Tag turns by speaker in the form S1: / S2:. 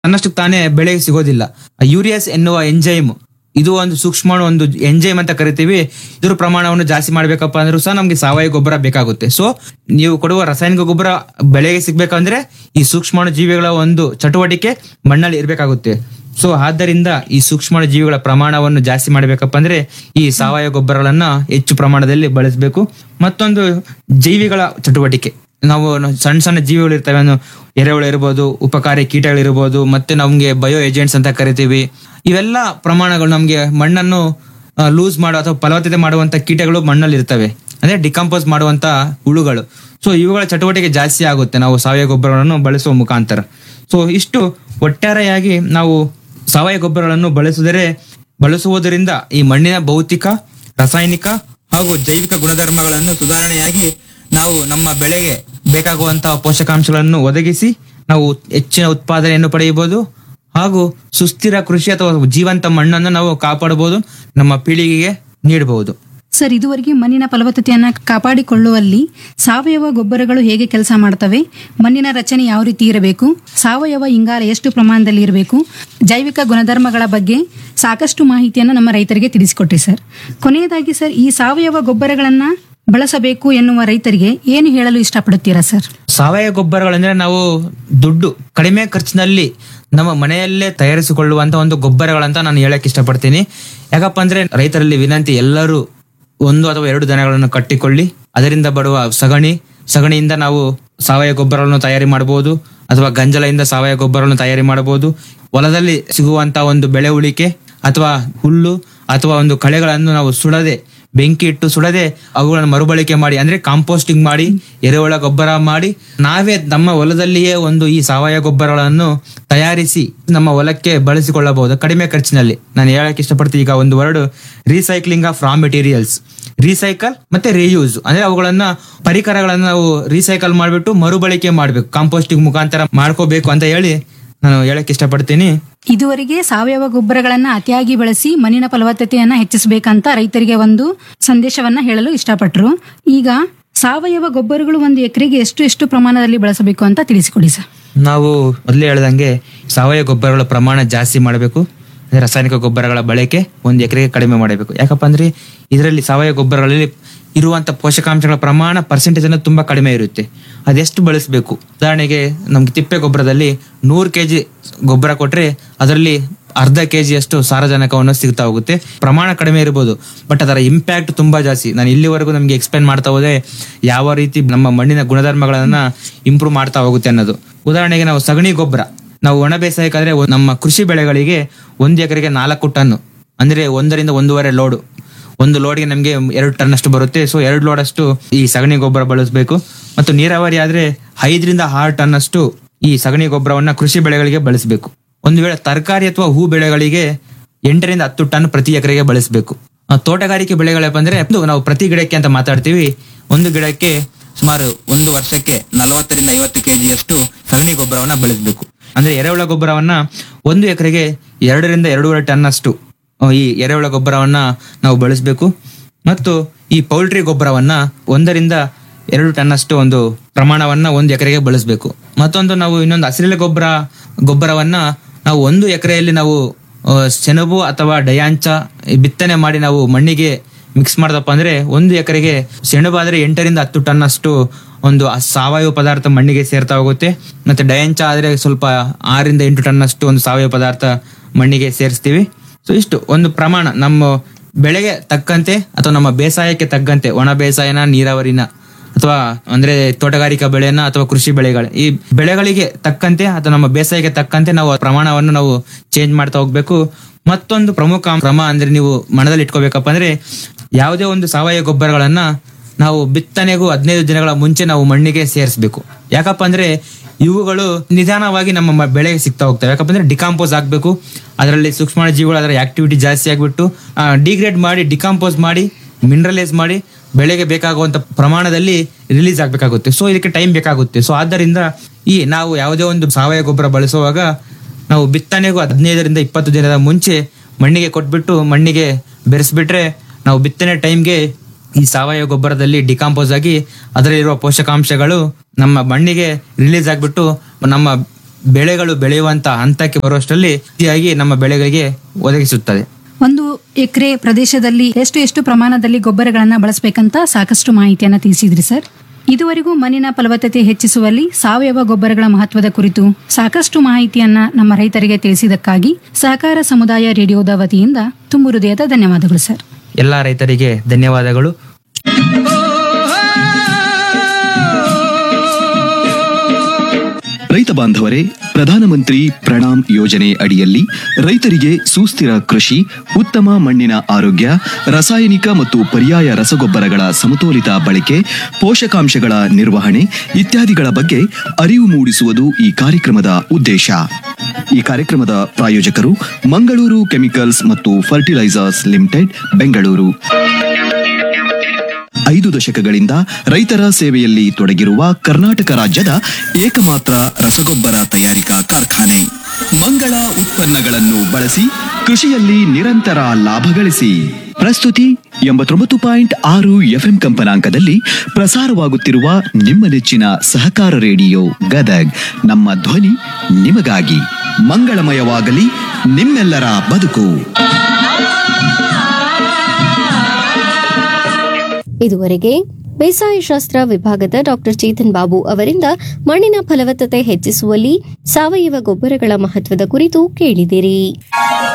S1: ತನ್ನಷ್ಟು ತಾನೇ ಬೆಳೆಗೆ ಸಿಗೋದಿಲ್ಲ ಯೂರಿಯಸ್ ಎನ್ನುವ ಎಂಜೈಮ್ ಇದು ಒಂದು ಸೂಕ್ಷ್ಮಾಣು ಒಂದು ಎಂಜೈಮ್ ಅಂತ ಕರಿತೀವಿ ಇದ್ರ ಪ್ರಮಾಣವನ್ನು ಜಾಸ್ತಿ ಮಾಡ್ಬೇಕಪ್ಪ ಅಂದ್ರೂ ಸಹ ನಮ್ಗೆ ಸಾವಯವ ಗೊಬ್ಬರ ಬೇಕಾಗುತ್ತೆ ಸೊ ನೀವು ಕೊಡುವ ರಾಸಾಯನಿಕ ಗೊಬ್ಬರ ಬೆಳೆಗೆ ಸಿಗ್ಬೇಕಂದ್ರೆ ಈ ಸೂಕ್ಷ್ಮಾಣು ಜೀವಿಗಳ ಒಂದು ಚಟುವಟಿಕೆ ಮಣ್ಣಲ್ಲಿ ಇರಬೇಕಾಗುತ್ತೆ ಸೊ ಆದ್ದರಿಂದ ಈ ಸೂಕ್ಷ್ಮಾಣು ಜೀವಿಗಳ ಪ್ರಮಾಣವನ್ನು ಜಾಸ್ತಿ ಮಾಡಬೇಕಪ್ಪ ಅಂದ್ರೆ ಈ ಸಾವಯವ ಗೊಬ್ಬರಗಳನ್ನ ಹೆಚ್ಚು ಪ್ರಮಾಣದಲ್ಲಿ ಬಳಸಬೇಕು ಮತ್ತೊಂದು ಜೀವಿಗಳ ಚಟುವಟಿಕೆ ನಾವು ನ- ಸಣ್ಣ ಸಣ್ಣ ಜೀವಿಗಳು ಇರ್ತವೆ ಅನ್ನು ಎರೆಹುಳು ಇರ್ಬೋದು ಉಪಕಾರಿ ಕೀಟಗಳಿರ್ಬೋದು ಮತ್ತೆ ನಮ್ಗೆ ಬಯೋ ಏಜೆಂಟ್ಸ್ ಅಂತ ಕರಿತೀವಿ ಇವೆಲ್ಲ ಪ್ರಮಾಣಗಳು ನಮ್ಗೆ ಮಣ್ಣನ್ನು ಲೂಸ್ ಮಾಡೋ ಅಥವಾ ಫಲವತ್ತತೆ ಮಾಡುವಂತ ಕೀಟಗಳು ಮಣ್ಣಲ್ಲಿ ಇರ್ತವೆ ಅಂದ್ರೆ ಡಿಕಂಪೋಸ್ ಮಾಡುವಂತ ಹುಳುಗಳು ಸೊ ಇವುಗಳ ಚಟುವಟಿಕೆ ಜಾಸ್ತಿ ಆಗುತ್ತೆ ನಾವು ಸಾವಯವ ಗೊಬ್ಬರಗಳನ್ನು ಬಳಸುವ ಮುಖಾಂತರ ಸೊ ಇಷ್ಟು ಒಟ್ಟಾರೆಯಾಗಿ ನಾವು ಸಾವಯವ ಗೊಬ್ಬರಗಳನ್ನು ಬಳಸಿದರೆ ಬಳಸುವುದರಿಂದ ಈ ಮಣ್ಣಿನ ಭೌತಿಕ ರಾಸಾಯನಿಕ ಹಾಗೂ ಜೈವಿಕ ಗುಣಧರ್ಮಗಳನ್ನು ಸುಧಾರಣೆಯಾಗಿ ನಾವು ನಮ್ಮ ಬೆಳೆಗೆ ಬೇಕಾಗುವಂತಹ ಪೋಷಕಾಂಶಗಳನ್ನು ಒದಗಿಸಿ ನಾವು ಹೆಚ್ಚಿನ ಉತ್ಪಾದನೆಯನ್ನು ಪಡೆಯಬಹುದು ಹಾಗೂ ಸುಸ್ಥಿರ ಕೃಷಿ ಅಥವಾ ಜೀವಂತ ಮಣ್ಣನ್ನು ನಾವು ಕಾಪಾಡಬಹುದು ನಮ್ಮ ಪೀಳಿಗೆಗೆ ನೀಡಬಹುದು
S2: ಸರ್ ಇದುವರೆಗೆ ಮಣ್ಣಿನ ಫಲವತ್ತತೆಯನ್ನ ಕಾಪಾಡಿಕೊಳ್ಳುವಲ್ಲಿ ಸಾವಯವ ಗೊಬ್ಬರಗಳು ಹೇಗೆ ಕೆಲಸ ಮಾಡ್ತವೆ ಮಣ್ಣಿನ ರಚನೆ ಯಾವ ರೀತಿ ಇರಬೇಕು ಸಾವಯವ ಇಂಗಾಲ ಎಷ್ಟು ಪ್ರಮಾಣದಲ್ಲಿ ಇರಬೇಕು ಜೈವಿಕ ಗುಣಧರ್ಮಗಳ ಬಗ್ಗೆ ಸಾಕಷ್ಟು ಮಾಹಿತಿಯನ್ನು ನಮ್ಮ ರೈತರಿಗೆ ತಿಳಿಸಿಕೊಟ್ರಿ ಸರ್ ಕೊನೆಯದಾಗಿ ಸರ್ ಈ ಸಾವಯವ ಗೊಬ್ಬರಗಳನ್ನ ಬಳಸಬೇಕು ಎನ್ನುವ ರೈತರಿಗೆ ಏನು ಹೇಳಲು ಇಷ್ಟಪಡುತ್ತೀರಾ ಸರ್
S1: ಸಾವಯವ ಗೊಬ್ಬರಗಳಂದ್ರೆ ನಾವು ದುಡ್ಡು ಕಡಿಮೆ ಖರ್ಚಿನಲ್ಲಿ ನಮ್ಮ ಮನೆಯಲ್ಲೇ ತಯಾರಿಸಿಕೊಳ್ಳುವಂತ ಒಂದು ಗೊಬ್ಬರಗಳಂತ ನಾನು ಹೇಳಕ್ ಇಷ್ಟಪಡ್ತೀನಿ ಯಾಕಪ್ಪ ಅಂದ್ರೆ ರೈತರಲ್ಲಿ ವಿನಂತಿ ಎಲ್ಲರೂ ಒಂದು ಅಥವಾ ಎರಡು ದನಗಳನ್ನು ಕಟ್ಟಿಕೊಳ್ಳಿ ಅದರಿಂದ ಬರುವ ಸಗಣಿ ಸಗಣಿಯಿಂದ ನಾವು ಸಾವಯವ ಗೊಬ್ಬರಗಳನ್ನು ತಯಾರಿ ಮಾಡಬಹುದು ಅಥವಾ ಗಂಜಲದಿಂದ ಸಾವಯವ ಗೊಬ್ಬರಗಳನ್ನು ತಯಾರಿ ಮಾಡಬಹುದು ಹೊಲದಲ್ಲಿ ಸಿಗುವಂತ ಒಂದು ಬೆಳೆ ಉಳಿಕೆ ಅಥವಾ ಹುಲ್ಲು ಅಥವಾ ಒಂದು ಕಳೆಗಳನ್ನು ನಾವು ಸುಡದೆ ಬೆಂಕಿ ಇಟ್ಟು ಸುಡದೆ ಅವುಗಳನ್ನು ಮರುಬಳಕೆ ಮಾಡಿ ಅಂದ್ರೆ ಕಾಂಪೋಸ್ಟಿಂಗ್ ಮಾಡಿ ಎರೆಹುಳ ಗೊಬ್ಬರ ಮಾಡಿ ನಾವೇ ನಮ್ಮ ಹೊಲದಲ್ಲಿಯೇ ಒಂದು ಈ ಸಾವಯವ ಗೊಬ್ಬರಗಳನ್ನು ತಯಾರಿಸಿ ನಮ್ಮ ಹೊಲಕ್ಕೆ ಬಳಸಿಕೊಳ್ಳಬಹುದು ಕಡಿಮೆ ಖರ್ಚಿನಲ್ಲಿ ನಾನು ಹೇಳಕ್ ಇಷ್ಟಪಡ್ತೀನಿ ಈಗ ಒಂದು word recycling of raw materials recycle ಮತ್ತೆ ರೀಯೂಸ್ ಅಂದ್ರೆ ಅವುಗಳನ್ನ ಪರಿಕರಗಳನ್ನ ನಾವು ರೀಸೈಕಲ್ ಮಾಡಿಬಿಟ್ಟು ಮರುಬಳಕೆ ಮಾಡ್ಬೇಕು ಕಾಂಪೋಸ್ಟಿಂಗ್ ಮುಖಾಂತರ ಮಾಡ್ಕೋಬೇಕು ಅಂತ ಹೇಳಿ ನಾನು ಹೇಳಕ್ ಇಷ್ಟಪಡ್ತೀನಿ
S2: ಇದುವರೆಗೆ ಸಾವಯವ ಗೊಬ್ಬರಗಳನ್ನ ಅತಿಯಾಗಿ ಬಳಸಿ ಮಣ್ಣಿನ ಫಲವತ್ತತೆಯನ್ನ ಹೆಚ್ಚಿಸಬೇಕಂತ ರೈತರಿಗೆ ಒಂದು ಸಂದೇಶವನ್ನ ಹೇಳಲು ಇಷ್ಟಪಟ್ಟರು ಈಗ ಸಾವಯವ ಗೊಬ್ಬರಗಳು ಒಂದು ಎಕರೆಗೆ ಎಷ್ಟು ಎಷ್ಟು ಪ್ರಮಾಣದಲ್ಲಿ ಬಳಸಬೇಕು ಅಂತ ತಿಳಿಸಿಕೊಡಿ ಸರ್
S1: ನಾವು ಮೊದಲೇ ಹೇಳ್ದಂಗೆ ಸಾವಯವ ಗೊಬ್ಬರಗಳ ಪ್ರಮಾಣ ಜಾಸ್ತಿ ಮಾಡಬೇಕು ಅಂದ್ರೆ ರಾಸಾಯನಿಕ ಗೊಬ್ಬರಗಳ ಬಳಕೆ ಒಂದು ಎಕರೆಗೆ ಕಡಿಮೆ ಮಾಡಬೇಕು ಯಾಕಪ್ಪ ಅಂದ್ರೆ ಇದರಲ್ಲಿ ಸಾವಯವ ಗೊಬ್ಬರಗಳಲ್ಲಿ ಇರುವಂತ ಪೋಷಕಾಂಶಗಳ ಪ್ರಮಾಣ ಪರ್ಸೆಂಟೇಜ್ ಅನ್ನು ತುಂಬಾ ಕಡಿಮೆ ಇರುತ್ತೆ ಅದೆಷ್ಟು ಬಳಸಬೇಕು ಉದಾಹರಣೆಗೆ ನಮ್ಗೆ ತಿಪ್ಪೆ ಗೊಬ್ಬರದಲ್ಲಿ ನೂರು ಕೆಜಿ ಗೊಬ್ಬರ ಕೊಟ್ರೆ ಅದರಲ್ಲಿ ಅರ್ಧ ಕೆಜಿ ಅಷ್ಟು ಸಾರಜನಕವನ್ನು ಸಿಗ್ತಾ ಹೋಗುತ್ತೆ ಪ್ರಮಾಣ ಕಡಿಮೆ ಇರ್ಬೋದು ಬಟ್ ಅದರ ಇಂಪ್ಯಾಕ್ಟ್ ತುಂಬಾ ಜಾಸ್ತಿ ನಾನು ಇಲ್ಲಿವರೆಗೂ ನಮಗೆ ಎಕ್ಸ್ಪ್ಲೇನ್ ಮಾಡ್ತಾ ಹೋದೆ ಯಾವ ರೀತಿ ನಮ್ಮ ಮಣ್ಣಿನ ಗುಣಧರ್ಮಗಳನ್ನ ಇಂಪ್ರೂವ್ ಮಾಡ್ತಾ ಹೋಗುತ್ತೆ ಅನ್ನೋದು ಉದಾಹರಣೆಗೆ ನಾವು ಸಗಣಿ ಗೊಬ್ಬರ ನಾವು ಒಣ ಬೇಸಾಯಕ್ಕಾದ್ರೆ ಒ- ನಮ್ಮ ಕೃಷಿ ಬೆಳೆಗಳಿಗೆ ಒಂದು ಎಕರೆಗೆ ನಾಲ್ಕು ಟನ್ ಅಂದ್ರೆ ಒಂದರಿಂದ ಒಂದೂವರೆ ಲೋಡು ಒಂದು ಲೋಡ್ಗೆ ನಮಗೆ ಎರಡು ಟನ್ ಅಷ್ಟು ಬರುತ್ತೆ ಸೊ ಎರಡು ಲೋಡ್ ಅಷ್ಟು ಈ ಸಗಣಿ ಗೊಬ್ಬರ ಬಳಸಬೇಕು ಮತ್ತು ನೀರಾವರಿ ಆದ್ರೆ ಐದರಿಂದ ಆರು ಟನ್ ಅಷ್ಟು ಈ ಸಗಣಿ ಗೊಬ್ಬರವನ್ನ ಕೃಷಿ ಬೆಳೆಗಳಿಗೆ ಬಳಸಬೇಕು ಒಂದು ವೇಳೆ ತರಕಾರಿ ಅಥವಾ ಹೂ ಬೆಳೆಗಳಿಗೆ ಎಂಟರಿಂದ ಹತ್ತು ಟನ್ ಪ್ರತಿ ಎಕರೆಗೆ ಬಳಸಬೇಕು ಆ, ತೋಟಗಾರಿಕೆ ಬೆಳೆಗಳಪ್ಪ ಅಂದ್ರೆ ಒಂದು ನಾವು ಪ್ರತಿ ಗಿಡಕ್ಕೆ ಅಂತ ಮಾತಾಡ್ತೀವಿ ಒಂದು ಗಿಡಕ್ಕೆ ಸುಮಾರು ಒಂದು ವರ್ಷಕ್ಕೆ ನಲವತ್ತರಿಂದ ಐವತ್ತು ಕೆಜಿಯಷ್ಟು ಸಗಣಿ ಗೊಬ್ಬರವನ್ನ ಬಳಸಬೇಕು ಅಂದ್ರೆ ಎರೆಹುಳ ಗೊಬ್ಬರವನ್ನ ಒಂದು ಎಕರೆಗೆ ಎರಡರಿಂದ ಎರಡೂವರೆ ಟನ್ ಅಷ್ಟು ಆ, ಈ ಎರೆಹುಳ ಗೊಬ್ಬರವನ್ನ ನಾವು ಬಳಸಬೇಕು ಮತ್ತು ಈ ಪೌಲ್ಟ್ರಿ ಗೊಬ್ಬರವನ್ನ ಒಂದರಿಂದ ಎರಡು ಟನ್ ಅಷ್ಟು ಒಂದು ಪ್ರಮಾಣವನ್ನ ಒಂದು ಎಕರೆಗೆ ಬಳಸಬೇಕು ಮತ್ತೊಂದು ನಾವು ಇನ್ನೊಂದು ಹಸಿರೆಲೆ ಗೊಬ್ಬರ ಗೊಬ್ಬರವನ್ನ ನಾವು ಒಂದು ಎಕರೆಯಲ್ಲಿ ನಾವು ಆ, ಸೆಣಬು ಅಥವಾ ಡಯಾಂಚ ಬಿತ್ತನೆ ಮಾಡಿ ನಾವು ಮಣ್ಣಿಗೆ ಮಿಕ್ಸ್ ಮಾಡ್ದಪ್ಪ ಅಂದ್ರೆ ಒಂದು ಎಕರೆಗೆ ಸೆಣಬು ಆದ್ರೆ ಎಂಟರಿಂದ ಹತ್ತು ಟನ್ ಅಷ್ಟು ಒಂದು ಆ ಸಾವಯವ ಪದಾರ್ಥ ಮಣ್ಣಿಗೆ ಸೇರ್ತಾ ಹೋಗುತ್ತೆ ಮತ್ತೆ ಡಯಾಂಚ ಆದ್ರೆ ಸ್ವಲ್ಪ ಆರಿಂದ ಎಂಟು ಟನ್ ಅಷ್ಟು ಒಂದು ಸಾವಯವ ಪದಾರ್ಥ ಮಣ್ಣಿಗೆ ಸೇರಿಸ್ತೀವಿ ಸೊ ಇಷ್ಟು ಒಂದು ಪ್ರಮಾಣ ನಮ್ಮ ಬೆಳೆಗೆ ತಕ್ಕಂತೆ ಅಥವಾ ನಮ್ಮ ಬೇಸಾಯಕ್ಕೆ ತಕ್ಕಂತೆ ಒಣ ಬೇಸಾಯನ ನೀರಾವರಿನ ಅಥವಾ ಅಂದ್ರೆ ತೋಟಗಾರಿಕಾ ಬೆಳೆನ ಅಥವಾ ಕೃಷಿ ಬೆಳೆಗಳ ಈ ಬೆಳೆಗಳಿಗೆ ತಕ್ಕಂತೆ ಅಥವಾ ನಮ್ಮ ಬೇಸಾಯಕ್ಕೆ ತಕ್ಕಂತೆ ನಾವು ಆ ಪ್ರಮಾಣವನ್ನು ನಾವು ಚೇಂಜ್ ಮಾಡ್ತಾ ಹೋಗ್ಬೇಕು ಮತ್ತೊಂದು ಪ್ರಮುಖ ಕ್ರಮ ಅಂದ್ರೆ ನೀವು ಮನದಲ್ಲಿ ಇಟ್ಕೋಬೇಕಪ್ಪ ಅಂದ್ರೆ ಯಾವುದೇ ಒಂದು ಸಾವಯವ ಗೊಬ್ಬರಗಳನ್ನ ನಾವು ಬಿತ್ತನೆಗೂ ಹದಿನೈದು ದಿನಗಳ ಮುಂಚೆ ನಾವು ಮಣ್ಣಿಗೆ ಸೇರಿಸಬೇಕು ಯಾಕಪ್ಪ ಅಂದ್ರೆ ಇವುಗಳು ನಿಧಾನವಾಗಿ ನಮ್ಮ ಮ- ಬೆಳೆಗೆ ಸಿಗ್ತಾ ಹೋಗ್ತವೆ ಯಾಕಪ್ಪ ಅಂದ್ರೆ ಡಿಕಾಂಪೋಸ್ ಆಗಬೇಕು ಅದರಲ್ಲಿ ಸೂಕ್ಷ್ಮ ಜೀವಿಗಳು ಅದರ ಆಕ್ಟಿವಿಟಿ ಜಾಸ್ತಿ ಆಗಿಬಿಟ್ಟು ಡಿಗ್ರೇಡ್ ಮಾಡಿ ಡಿಕಾಂಪೋಸ್ ಮಾಡಿ ಮಿನರಲೈಸ್ ಮಾಡಿ ಬೆಳೆಗೆ ಬೇಕಾಗುವಂತ ಪ್ರಮಾಣದಲ್ಲಿ ರಿಲೀಸ್ ಆಗಬೇಕಾಗುತ್ತೆ ಸೊ ಇದಕ್ಕೆ ಟೈಮ್ ಬೇಕಾಗುತ್ತೆ ಸೊ ಆದ್ದರಿಂದ ಈ ನಾವು ಯಾವುದೇ ಒಂದು ಸಾವಯವ ಗೊಬ್ಬರ ಬಳಸುವಾಗ ನಾವು ಬಿತ್ತನೆಗೂ ಹದಿನೈದರಿಂದ ಇಪ್ಪತ್ತು ದಿನದ ಮುಂಚೆ ಮಣ್ಣಿಗೆ ಕೊಟ್ಬಿಟ್ಟು ಮಣ್ಣಿಗೆ ಬೆರೆಸ್ಬಿಟ್ರೆ ನಾವು ಬಿತ್ತನೆ ಟೈಮ್ಗೆ ಈ ಸಾವಯವ ಗೊಬ್ಬರದಲ್ಲಿ ಡಿಕಾಂಪೋಸ್ ಆಗಿ ಅದರಲ್ಲಿರುವ ಪೋಷಕಾಂಶಗಳು ನಮ್ಮ ಮಣ್ಣಿಗೆ ರಿಲೀಸ್ ಆಗಿಬಿಟ್ಟು ನಮ್ಮ ಬೆಳೆಗಳು ಬೆಳೆಯುವಂತ ಹಂತಕ್ಕೆ ಬರುವಷ್ಟರಲ್ಲಿ ಅತಿಯಾಗಿ ನಮ್ಮ ಬೆಳೆಗಳಿಗೆ ಒದಗಿಸುತ್ತದೆ
S2: ಒಂದು ಎಕರೆ ಪ್ರದೇಶದಲ್ಲಿ ಎಷ್ಟು ಎಷ್ಟು ಪ್ರಮಾಣದಲ್ಲಿ ಗೊಬ್ಬರಗಳನ್ನ ಬಳಸಬೇಕಂತ ಸಾಕಷ್ಟು ಮಾಹಿತಿಯನ್ನ ತಿಳಿಸಿದ್ರಿ ಸರ್ ಇದುವರೆಗೂ ಮಣ್ಣಿನ ಫಲವತ್ತತೆ ಹೆಚ್ಚಿಸುವಲ್ಲಿ ಸಾವಯವ ಗೊಬ್ಬರಗಳ ಮಹತ್ವದ ಕುರಿತು ಸಾಕಷ್ಟು ಮಾಹಿತಿಯನ್ನ ನಮ್ಮ ರೈತರಿಗೆ ತಿಳಿಸಿದಕ್ಕಾಗಿ ಸಹಕಾರ ಸಮುದಾಯ ರೇಡಿಯೋದ ವತಿಯಿಂದ ತುಂಬು ಹೃದಯದ ಧನ್ಯವಾದಗಳು ಸರ್
S1: ಎಲ್ಲಾ ರೈತರಿಗೆ ಧನ್ಯವಾದಗಳು
S3: ರೈತ ಬಾಂಧವರೇ ಪ್ರಧಾನಮಂತ್ರಿ ಪ್ರಣಾಮ್ ಯೋಜನೆ ಅಡಿಯಲ್ಲಿ ರೈತರಿಗೆ ಸುಸ್ಥಿರ ಕೃಷಿ ಉತ್ತಮ ಮಣ್ಣಿನ ಆರೋಗ್ಯ ರಾಸಾಯನಿಕ ಮತ್ತು ಪರ್ಯಾಯ ರಸಗೊಬ್ಬರಗಳ ಸಮತೋಲಿತ ಬಳಕೆ ಪೋಷಕಾಂಶಗಳ ನಿರ್ವಹಣೆ ಇತ್ಯಾದಿಗಳ ಬಗ್ಗೆ ಅರಿವು ಮೂಡಿಸುವುದು ಈ ಕಾರ್ಯಕ್ರಮದ ಉದ್ದೇಶ ಈ ಕಾರ್ಯಕ್ರಮದ ಪ್ರಾಯೋಜಕರು ಮಂಗಳೂರು ಕೆಮಿಕಲ್ಸ್ ಮತ್ತು ಫರ್ಟಿಲೈಸರ್ಸ್ ಲಿಮಿಟೆಡ್ ಬೆಂಗಳೂರು ಐದು ದಶಕಗಳಿಂದ ರೈತರ ಸೇವೆಯಲ್ಲಿ ತೊಡಗಿರುವ ಕರ್ನಾಟಕ ರಾಜ್ಯದ ಏಕಮಾತ್ರ ರಸಗೊಬ್ಬರ ತಯಾರಿಕಾ ಕಾರ್ಖಾನೆ ಮಂಗಳ ಉತ್ಪನ್ನಗಳನ್ನು ಬಳಸಿ ಕೃಷಿಯಲ್ಲಿ ನಿರಂತರ ಲಾಭ ಗಳಿಸಿ ಪ್ರಸ್ತುತಿ ಎಂಬತ್ತೊಂಬತ್ತು ಪಾಯಿಂಟ್ ಆರು ಎಫ್ಎಂ ಕಂಪನಾಂಕದಲ್ಲಿ ಪ್ರಸಾರವಾಗುತ್ತಿರುವ ನಿಮ್ಮ ನೆಚ್ಚಿನ ಸಹಕಾರ ರೇಡಿಯೋ ಗದಗ್ ನಮ್ಮ ಧ್ವನಿ ನಿಮಗಾಗಿ ಮಂಗಳಮಯವಾಗಲಿ ನಿಮ್ಮೆಲ್ಲರ ಬದುಕು
S4: ಇದುವರೆಗೆ ಬೇಸಾಯ ಶಾಸ್ತ್ರ ವಿಭಾಗದ ಡಾಕ್ಟರ್ ಚೇತನ್ ಬಾಬು ಅವರಿಂದ ಮಣ್ಣಿನ ಫಲವತ್ತತೆ ಹೆಚ್ಚಿಸುವಲ್ಲಿ ಸಾವಯವ ಗೊಬ್ಬರಗಳ ಮಹತ್ವದ ಕುರಿತು ಕೇಳಿದಿರಿ